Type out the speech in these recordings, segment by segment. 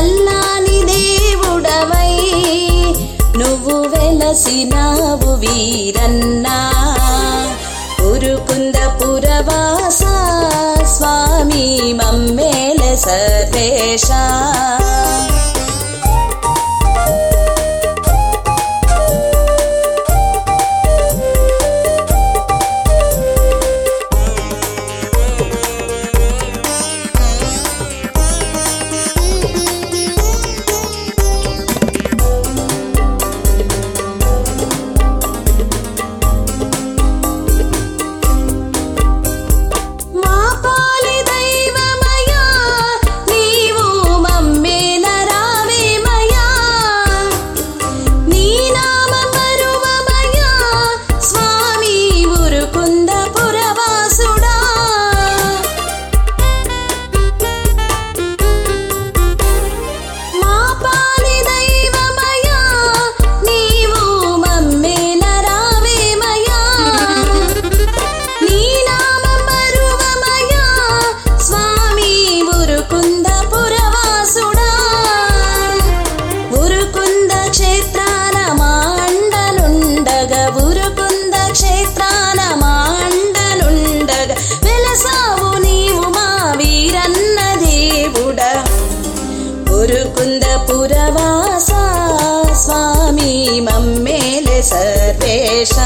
చల్లాని దేవుడవై నువ్వు వెలసినావు వీరన్నా ఉరుకుంద పురవాస స్వామి మమ్మేల సర్వేశ మా పాలి దైవమయా నీవు మమ్మేల రావేమయా నీ నామ మరువమయా స్వామి ఉరుకుంద పురవాసుడా మా పాలి దైవమయా నీవు మమ్మేల రావేమయా నీ నామం మరువమయా స్వామి ఉరుకుంద పురవాసుడా ఉరుకుంద క్షేత్రాన మాండనుండగ ఉరుకుంద క్షేత్రాన మాండనుండగ వెలసావు నీవు మా వీరన్న దేవుడ ఉరుకుంద పురవాస స్వామి మమ్మేలె సర్వేశ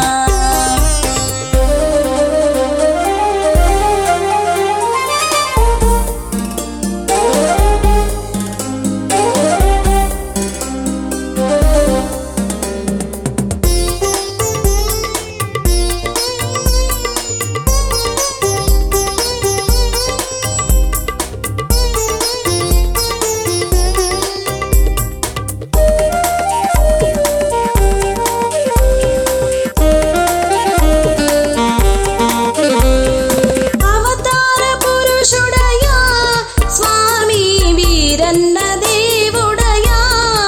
అవతార పురుషుడయా స్వామి వీరన్న దేవుడయా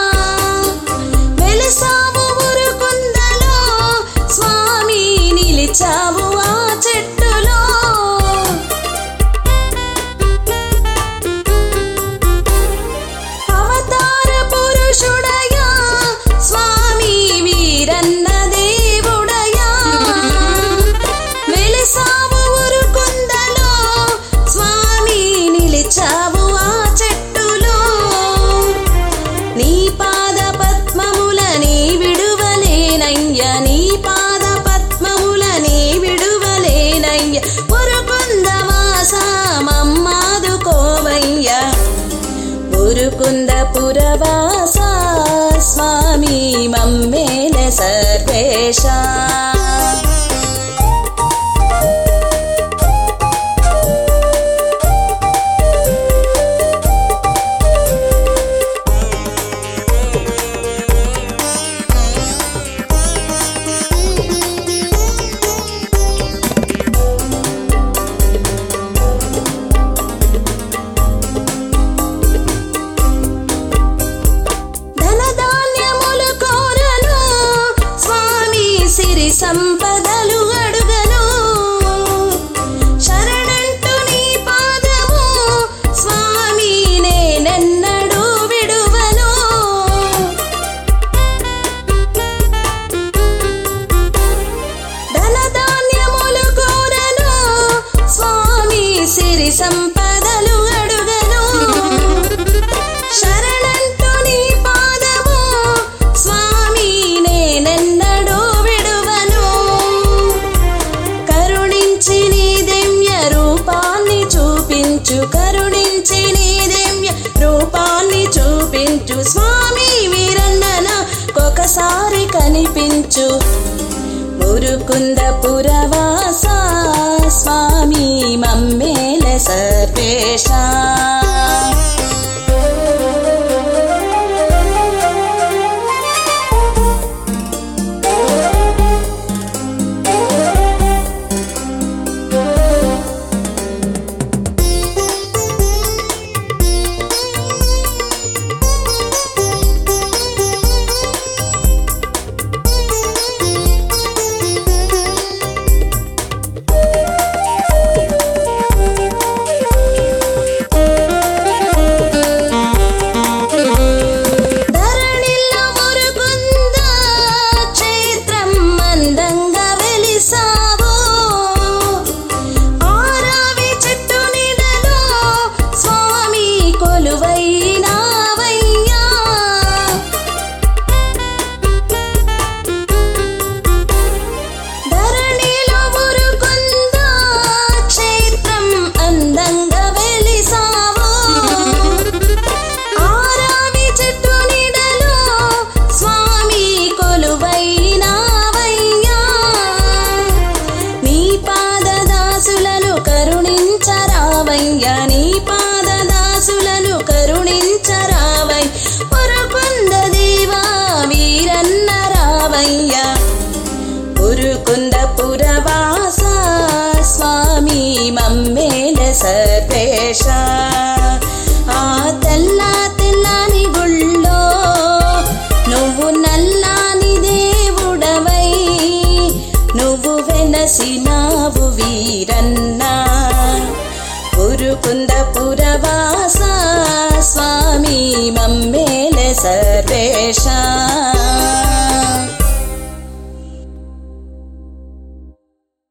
వెలసావు ఉరుకుందలో స్వామి నిలిచావు ఆ చెట్టులో అవతార పురుషుడయా స్వామి వీరన్న దేవుడయా వెలిసావు ఉరుకుందలో స్వామి నిలిచావు ఆ చెట్టులో నీ పాద పద్మముల నీ విడువలేనయ్య నీ పాద పద్మముల నీ విడువలేనయ్య ఉరుకుంద వాస మమ్మాదుకోవయ్య ఉరుకుంద పురవాస స్వామి మమ్మేల సర్వేశ ధనధాన్యములు కోరను స్వామి సిరి సంపదలు అడుగను శరణంటు నీ పాదము స్వామి నేనెన్నడూ విడువను ధనధాన్యములు కోరను స్వామి సిరి సంపదలు అడుగను శరణంటు నీ పాదము స్వామి నేనెన్నడూ విడువను కరుణించి నీ దివ్య రూపాన్ని చూపించు కరుణించి నీ దివ్య రూపాన్ని చూపించు స్వామి వీరన్నన ఒకసారి కనిపించు మురుకుంద పురవాస స్వామి మమ్మేల సర్వేశ సర్వేశ ఆ తెల్ల తెల్లని గుళ్ళో నువ్వు నల్లాని దేవుడవై నువ్వు వెలసినావు వీరన్నా పురుకుంద పురవాస స్వామి మమ్మేల సర్వేశ